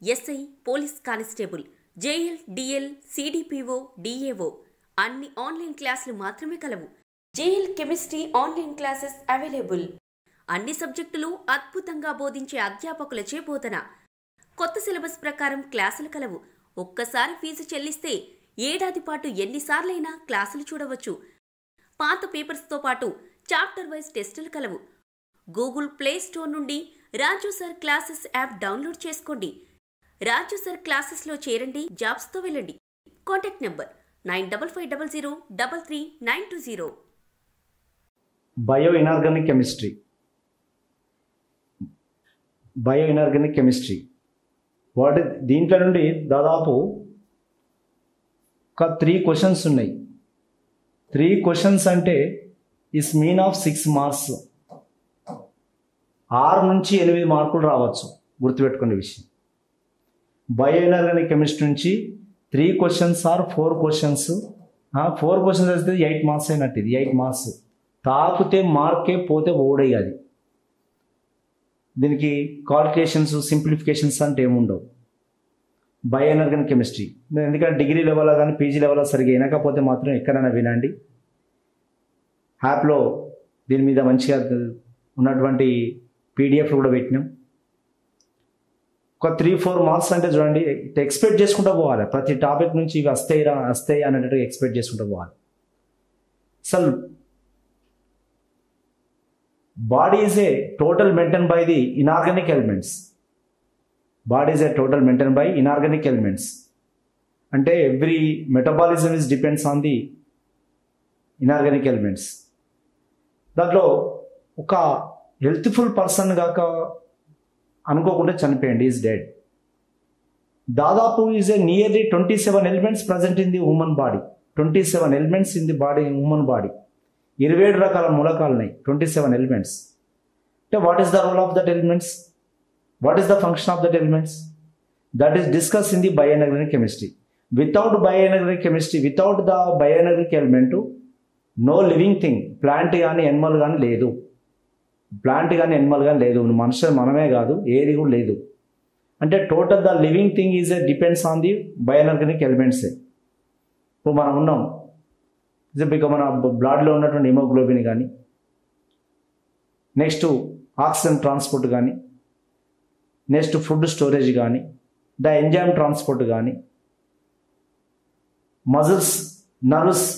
SI police constable JL DL CDPO DAO అన్ని online క్లాసులు మాత్రమే కలవు JL chemistry online classes available అన్ని సబ్జెక్టులు అద్భుతంగా బోధించే అధ్యాపకులచే బోధన కొత్త సిలబస్ ప్రకారం క్లాసులు కలవు ఒక్కసారి ఫీజు చెల్లిస్తే ఏడాది పాటు ఎన్నిసార్లైనా క్లాసులు చూడవచ్చు పాత పేపర్స్తో పాటు చాప్టర్ వైజ్ టెస్టులు కలవు గూగుల్ ప్లే స్టోర్ నుండి Raju sir classes app download చేసుకోండి రాజు సార్ క్లాసెస్లో చేరండి జాబ్స్తో వెళ్ళండి contact number nine double five double zero double three nine two zero bio inorganic chemistry bio inorganic chemistry వాటి దీంట్లో నుండి దాదాపు ఒక త్రీ క్వశ్చన్స్ ఉన్నాయి త్రీ క్వశ్చన్స్ అంటే is mean of six marks ఆరు నుంచి ఎనిమిది మార్కులు రావచ్చు గుర్తుపెట్టుకునే విషయం బయో ఇనార్గానిక్ కెమిస్ట్రీ నుంచి three questions or four questions four questions వస్తే ఎయిట్ మార్క్స్ అయినట్టు ఇది ఎయిట్ మార్క్స్ తాకితే మార్కే పోతే ఓడే అది దీనికి కాలిక్యులేషన్స్ సింప్లిఫికేషన్స్ అంటే ఏముండవు బయో ఎనర్గానిక్ కెమిస్ట్రీ ఎందుకంటే డిగ్రీ లెవెల్లో కానీ పీజీ లెవెల్లో సరిగా వినకపోతే మాత్రం ఎక్కడైనా వినండి యాప్లో దీని మీద మంచిగా ఉన్నటువంటి పీడిఎఫ్ కూడా పెట్టినాం ఒక త్రీ ఫోర్ మార్క్స్ అంటే చూడండి ఎక్స్పెక్ట్ చేసుకుంటూ పోవాలి ప్రతి టాపిక్ నుంచి ఇవి వస్తాయి రా వస్తాయి అనేటట్టు ఎక్స్పెక్ట్ చేసుకుంటూ పోవాలి అసలు body is a total maintain by the inorganic elements body is a total maintain by inorganic elements అంటే every metabolism is depends on the inorganic elements దాంట్లో ఒక హెల్త్ఫుల్ పర్సన్ కాక అనుకోకుండా చనిపోయండి ఈజ్ డెడ్ దాదాపు is a nearly twenty seven elements present in the human body twenty seven elements in the body human body ఇరవై ఏడు రకాల మూలకాలు ఉన్నాయి ట్వంటీ సెవెన్ ఎలిమెంట్స్ అంటే what is the role of that elements what is the function of that elements that is discuss in the bioinorganic chemistry without bioinorganic chemistry without the bioinorganic element no living thing plant కానీ animal కానీ లేదు plant కానీ animal కానీ లేదు మనుషులు మనమే కాదు ఏది కూడా లేదు అంటే total the living thing is a depends on the bioinorganic ఎలిమెంట్సే ఇప్పుడు మనం ఉన్నాం ఇక మన బ్లడ్లో ఉన్నటువంటి హిమోగ్లోబిన్ కానీ నెక్స్ట్ ఆక్సిజన్ ట్రాన్స్పోర్ట్ కానీ నెక్స్ట్ ఫుడ్ స్టోరేజ్ కానీ ద ఎంజైమ్ ట్రాన్స్పోర్ట్ కానీ మజిల్స్ నర్వ్స్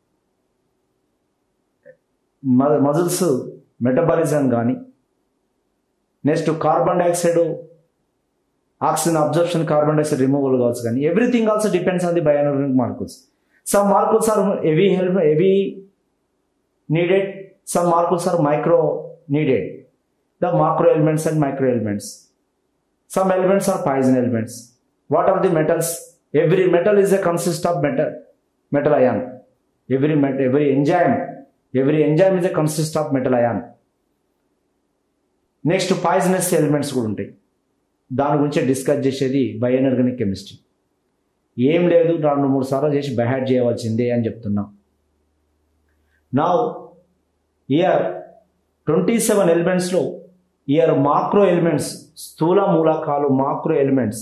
మజిల్స్ మెటబాలిజం కానీ next carbon dioxide oxygen absorption carbon dioxide removal కావచ్చు కానీ everything also depends on the bioinorganic molecules some molecules are heavy help heavy needed some molecules are micro needed the macro elements and micro elements some elements are poison elements what are the metals every metal is a consist of metal metal ion every met, every enzyme every enzyme is a consist of metal ion next poisonous elements కూడా ఉంటాయి దాని గురించి discuss చేసేది బయోఎనర్గానిక్ chemistry ఏం లేదు రెండు మూడు సార్లు చేసి బైహాడ్ చేయవలసిందే అని చెప్తున్నా నా ఇయర్ ట్వంటీ సెవెన్ ఎలిమెంట్స్లో ఇయర్ మాక్రో ఎలిమెంట్స్ స్థూల మూలకాలు macro elements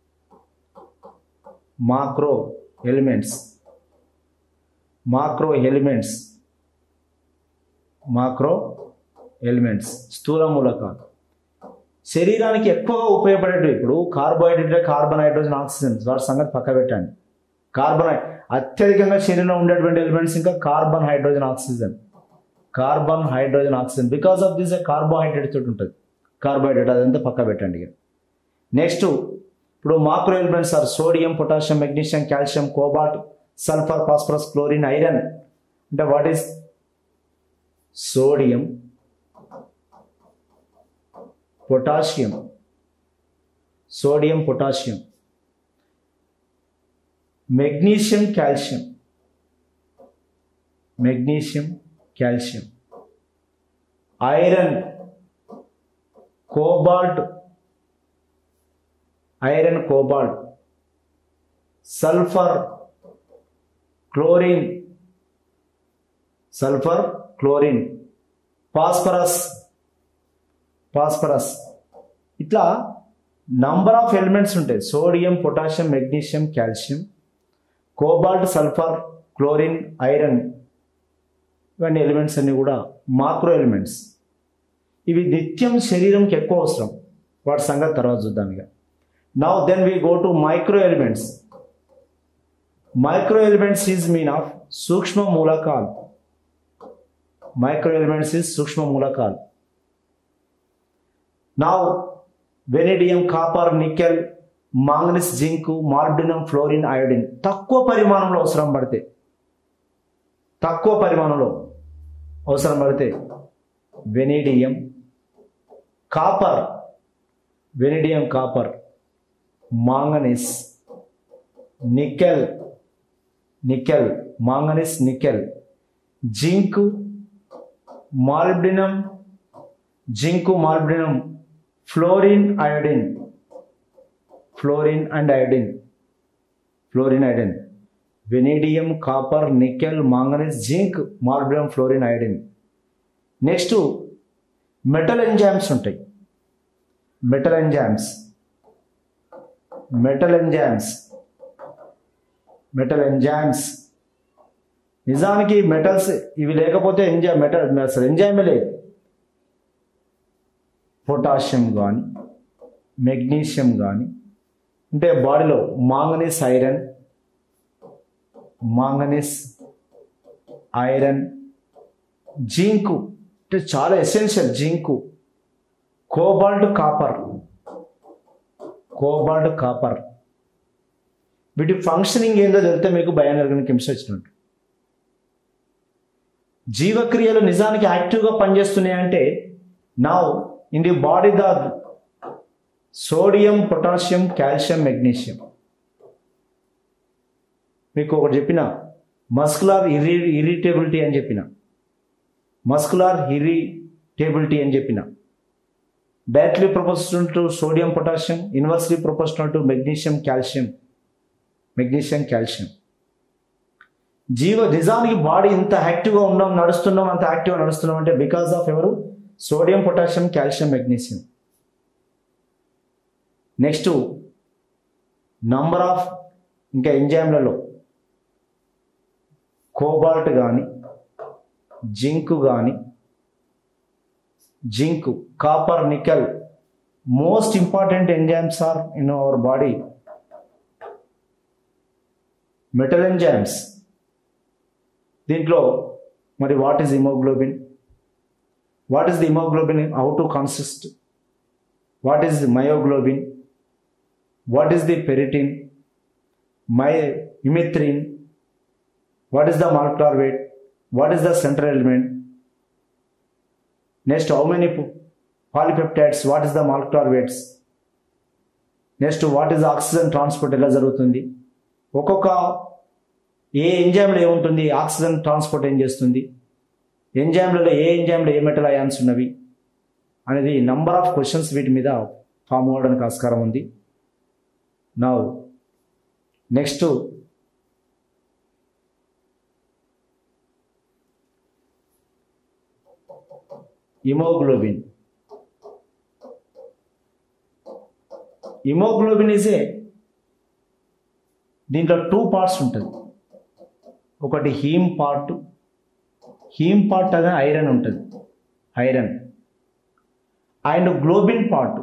macro elements macro elements macro elements స్థూల మూలకాలు శరీరానికి ఎక్కువగా ఉపయోగపడేటివి ఇప్పుడు కార్బోహైడ్రేట్ కార్బన్ హైడ్రోజన్ ఆక్సిజన్ వాటి సంగతి పక్క పెట్టండి కార్బన్ అత్యధికంగా శరీరంలో ఉండేటువంటి ఎలిమెంట్స్ ఇంకా carbon hydrogen oxygen carbon hydrogen oxygen because of this carbohydrate తోటి ఉంటుంది కార్బోహైడ్రేట్ అదంతా పక్క పెట్టండి ఇక నెక్స్ట్ ఇప్పుడు macro elements are sodium potassium magnesium calcium cobalt sulphur phosphorus chlorine iron అంటే what is sodium potassium sodium potassium magnesium calcium magnesium calcium iron cobalt iron cobalt sulphur chlorine sulphur chlorine phosphorus phosphorus ఇట్లా number of elements ఉంటాయి sodium potassium magnesium calcium cobalt sulphur chlorine iron ఇవన్నీ elements అన్నీ కూడా macro elements ఇవి నిత్యం శరీరంకి ఎక్కువ అవసరం వాటి సంగతి తర్వాత చూద్దాం ఇక now then we go to micro elements micro elements is mean of సూక్ష్మ మూలకాలు మైక్రో ఎలిమెంట్స్ ఈజ్ సూక్ష్మ మూలకాలు now vanadium copper nickel manganese zinc molybdenum fluorine iodine తక్కువ పరిమాణంలో అవసరం పడితే తక్కువ పరిమాణంలో అవసరం పడితే vanadium copper vanadium copper manganese nickel nickel manganese nickel zinc molybdenum zinc molybdenum fluorine iodine fluorine and iodine fluorine iodine vanadium copper nickel manganese zinc molybdenum fluorine iodine next metal enzymes ఉంటాయి metal enzymes metal enzymes metal enzymes నిజానికి metals ఇవి లేకపోతే enjoy metal అసలు ఎంజాయ్మే లేదు potassium కానీ magnesium కానీ అంటే బాడీలో manganese iron manganese iron zinc అంటే చాలా essential zinc cobalt copper cobalt copper వీటి ఫంక్షనింగ్ ఏందో తెలితే మీకు బయానర్గనిక్ కెమిస్ట్రీ వచ్చినట్టు జీవక్రియలు నిజానికి యాక్టివ్గా పనిచేస్తున్నాయి అంటే నా in the body the sodium potassium calcium magnesium మీకు ఒకటి చెప్పిన మస్కులార్ ఇరి ఇరిటేబిలిటీ అని చెప్పిన మస్కులార్ ఇరిటేబిలిటీ అని చెప్పిన directly proportional to sodium potassium inversely proportional to magnesium calcium magnesium calcium జీవ నిజానికి బాడీ ఇంత యాక్టివ్గా ఉన్నాం నడుస్తున్నాం అంత యాక్టివ్గా నడుస్తున్నాం అంటే బికాస్ ఆఫ్ ఎవరు sodium potassium calcium magnesium next number of ఇంకా ఎంజైమ్లలో కోబాల్ట్ కానీ జింక్ కానీ zinc copper nickel most important enzymes are in our body metal enzymes దీంట్లో మరి what is haemoglobin what is the haemoglobin how to consist what is the myoglobin what is the ferritin మై hemerythrin what is the molecular weight what is the central element next how many polypeptides what is the molecular weights next what is oxygen transport ఎలా జరుగుతుంది ఒక్కొక్క ఏ ఎంజైమ్లో ఏముంటుంది oxygen transport ఏం చేస్తుంది ఎంజైమ్లలో ఏ ఎంజైమ్లో ఏ metal ions ఉన్నవి అనేది number of questions వీటి మీద ఫామ్ అవ్వడానికి ఆస్కారం ఉంది నా నెక్స్ట్ ఇమోగ్లోబిన్ ఇమోగ్లోబిన్ ఈజ్ ఏ దీంట్లో టూ పార్ట్స్ ఉంటుంది ఒకటి హీమ్ పార్ట్ హీమ్ పార్ట్ అనే ఐరన్ ఉంటుంది iron and globin part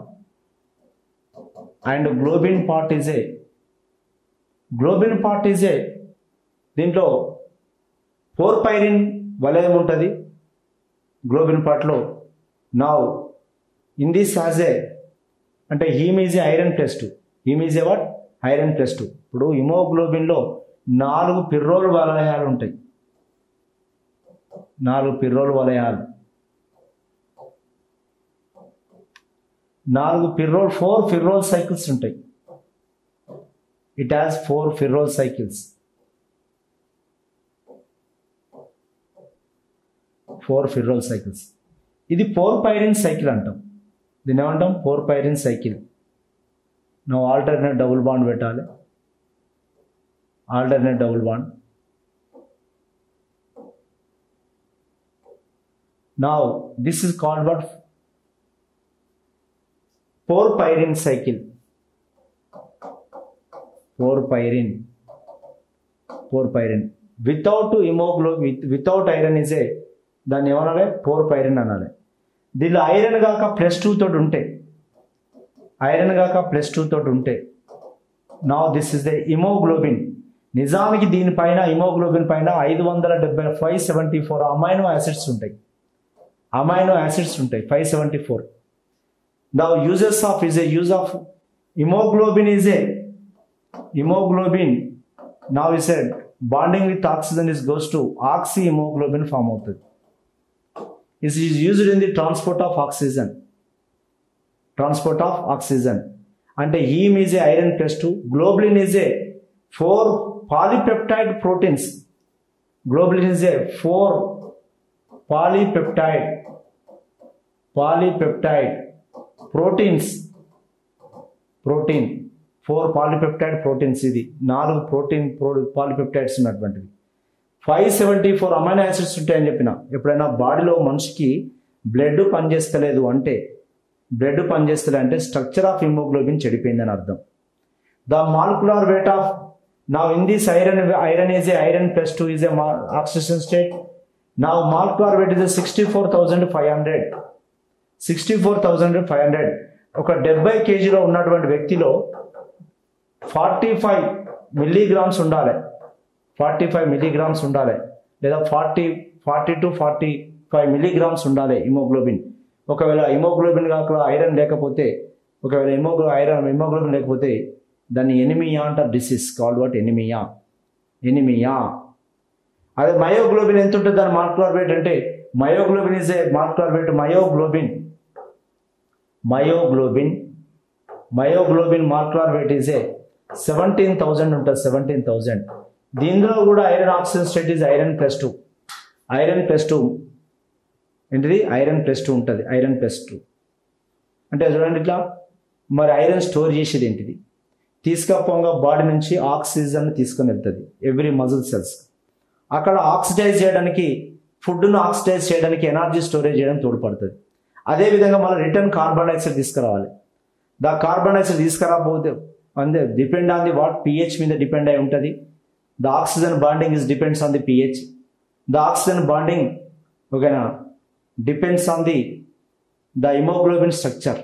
and globin part is a globin part is a దీంట్లో పోర్పైరిన్ వలయం ఉంటుంది గ్లోబిన్ పార్ట్లో now in this as a అంటే haem is a iron plus two haem is a what iron plus two ఇప్పుడు హిమోగ్లోబిన్లో నాలుగు pyrrole వలయాలు ఉంటాయి నాలుగు పిర్రోల్ వలయాలు నాలుగు పిర్రోల్ ఫోర్ ఫిర్రోల్ సైకిల్స్ ఉంటాయి it has four pyrrole cycles four pyrrole cycles ఇది ఫోర్ పైరిన్ సైకిల్ అంటాం దీన్ని ఏమంటాం ఫోర్ పైరిన్ సైకిల్ నువ్వు ఆల్టర్నేట్ డబుల్ బాండ్ పెట్టాలి alternate double bond now this is called what four pyrene cycle four pyrene four pyrene without ఇమోగ్లో without iron is a దాన్ని ఏమనాలి four పైరిన్ అనాలి దీనిలో ఐరన్ కాక ప్లస్ టూ తోటి ఉంటే ఐరన్ కాక ప్లస్ టూ తోటి ఉంటే నా దిస్ ఇస్ ద ఇమోగ్లోబిన్ నిజానికి దీనిపైన ఇమోగ్లోబిన్ పైన ఐదు వందల డెబ్బై five seventy four amino acids ఉంటాయి అమైనో యాసిడ్స్ ఉంటాయి five seventy four the uses of is a use of haemoglobin is a haemoglobin నా is a bonding with oxygen is goes to oxyhaemoglobin form అవుతుంది is is used in the transport of oxygen transport of oxygen అంటే haem is a iron plus two globin is a four polypeptide proteins globin is a four polypeptide polypeptide proteins protein four polypeptide proteins ఇది నాలుగు protein pro polypeptides ఉన్నటువంటివి five seventy four amino acids ఉంటాయని చెప్పిన ఎప్పుడైనా బాడీలో మనిషికి blood పనిచేస్తలేదు అంటే blood పనిచేస్తలే అంటే స్ట్రక్చర్ ఆఫ్ హిమోగ్లోబిన్ చెడిపోయిందని అర్థం ద మాలిక్యులర్ వెయిట్ ఆఫ్ నా in this iron iron is a iron plus two is a oxygen state నా molecular weight is sixty four thousand five hundred sixty four thousand five hundred ఒక డెబ్బై కేజీలో ఉన్నటువంటి వ్యక్తిలో forty five milligrams ఉండాలి forty five milligrams ఉండాలి లేదా forty forty to forty five milligrams ఉండాలి హిమోగ్లోబిన్ ఒకవేళ హిమోగ్లోబిన్ కాకుండా ఐరన్ లేకపోతే ఒకవేళ హిమోగ్లో ఐరన్ హిమోగ్లోబిన్ లేకపోతే దాన్ని ఎనిమియా అంటారు disease called what anaemia anaemia అదే మయోగ్లోబిన్ ఎంత ఉంటుంది దాని మాలిక్యులర్ వెయిట్ అంటే myoglobin is a molecular weight myoglobin myoglobin myoglobin molecular weight is a seventeen thousand ఉంటుంది సెవెంటీన్ థౌజండ్ దీనిలో కూడా iron oxygen state is iron plus two iron plus two ఏంటిది iron plus two ఉంటుంది iron plus two అంటే చూడండి ఇట్లా మరి iron store చేసేది ఏంటిది తీసుకపోగా బాడీ నుంచి ఆక్సిజన్ తీసుకొని వెళ్తుంది ఎవ్రీ మజిల్ సెల్స్ అక్కడ ఆక్సిడైజ్ చేయడానికి ఫుడ్ను ఆక్సిడైజ్ చేయడానికి ఎనర్జీ స్టోరేజ్ చేయడం తోడ్పడుతుంది అదేవిధంగా మళ్ళీ రిటర్న్ కార్బన్ డైఆక్సైడ్ తీసుకురావాలి దా కార్బన్ డైఆక్సైడ్ తీసుకురాకపోతే అంతే depend on the what pH మీద డిపెండ్ అయి ఉంటుంది the oxygen bonding is depends on the pH the oxygen bonding ఓకేనా depends on the the haemoglobin structure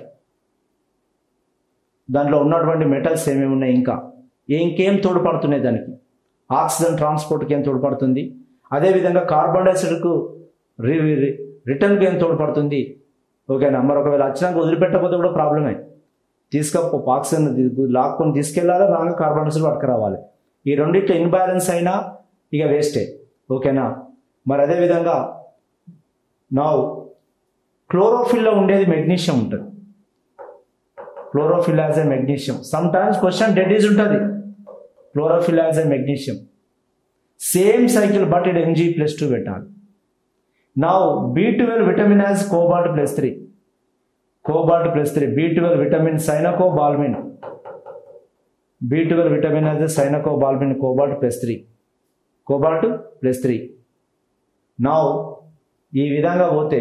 దాంట్లో ఉన్నటువంటి మెటల్స్ ఏమేమి ఉన్నాయి ఇంకా ఇంకేం తోడ్పడుతున్నాయి దానికి ఆక్సిజన్ ట్రాన్స్పోర్ట్కి ఏం తోడ్పడుతుంది అదేవిధంగా కార్బన్ డైఆక్సైడ్కు రి రిటర్న్కి ఏం తోడ్పడుతుంది ఓకేనా మరి ఒకవేళ వచ్చినాక వదిలిపెట్టకపోతే కూడా ప్రాబ్లమే తీసుకపో ఆక్సిజన్ లాక్కొని తీసుకెళ్ళాలి రాగా కార్బన్ డైఆక్సైడ్ పట్టుకురావాలి ఈ రెండింటిలో ఇన్బ్యాలెన్స్ అయినా ఇక వేస్టే ఓకేనా మరి అదేవిధంగా నా క్లోరోఫిల్లో ఉండేది మెగ్నీషియం ఉంటుంది chlorophyll has a magnesium some times question డెడీస్ ఉంటుంది chlorophyll has a magnesium same cycle but it MG plus two పెట్టాలి నా B twelve vitamin has cobalt plus three cobalt plus three B twelve vitamin cyanocobalamin B twelve vitamin has cyanocobalamin cobalt plus three cobalt plus three నా ఈ విధంగా పోతే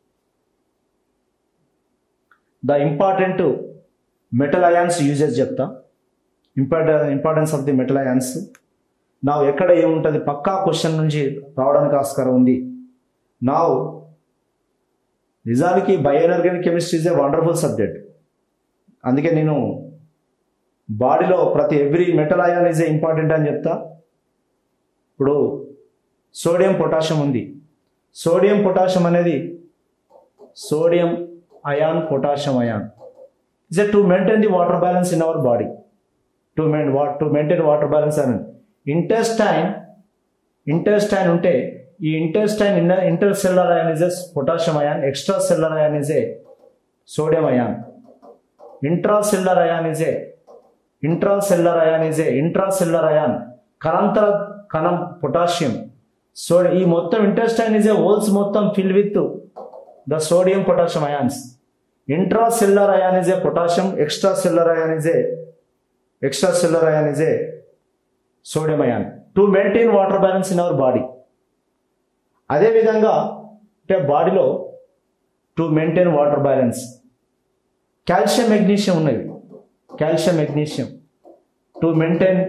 the important metal ions uses చెప్తా ఇంపార్టెన్ importance of the metal ions నా ఎక్కడ ఏముంటుంది పక్కా question నుంచి రావడానికి ఆస్కారం ఉంది నా నిజానికి bioorganic chemistry is a wonderful subject అందుకే నేను బాడీలో ప్రతి every metal ion is a important అని చెప్తా ఇప్పుడు సోడియం పొటాషియం ఉంది సోడియం పొటాషియం అనేది sodium ion potassium ion is to maintain the water balance in our body to main to maintain water balance అని ఇంటెస్టైన్ ఇంటెస్టైన్ ఉంటే ఈ intestine inner intercellular ion is ఎస్ potassium ion extracellular ion is a sodium ion intra intracellular ion is a intracellular ion is a intracellular ion కణంతర కణం potassium సోడి ఈ మొత్తం intestine is a holes మొత్తం fill with the sodium potassium ions intracellular ion is a potassium extracellular ion is a extracellular ion is a sodium ion to maintain water balance in our body అదేవిధంగా అంటే బాడీలో to maintain water balance calcium magnesium ఉన్నవి calcium magnesium to maintain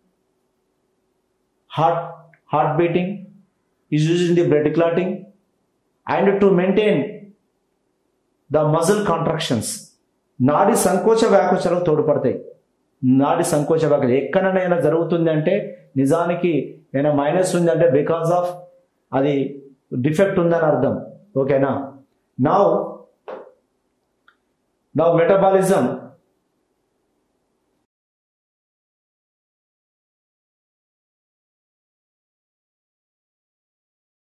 heart heart beating is used in the blood clotting and to maintain the muscle contractions నాడి సంకోచ వ్యాకోచాలకు తోడ్పడతాయి నాడి సంకోచ వ్యాకోచ ఎక్కడైనా జరుగుతుంది అంటే నిజానికి ఏమైనా మైనస్ ఉంది అంటే బికాస్ ఆఫ్ అది డిఫెక్ట్ ఉందని అర్థం ఓకేనా నౌ నౌ మెటబాలిజం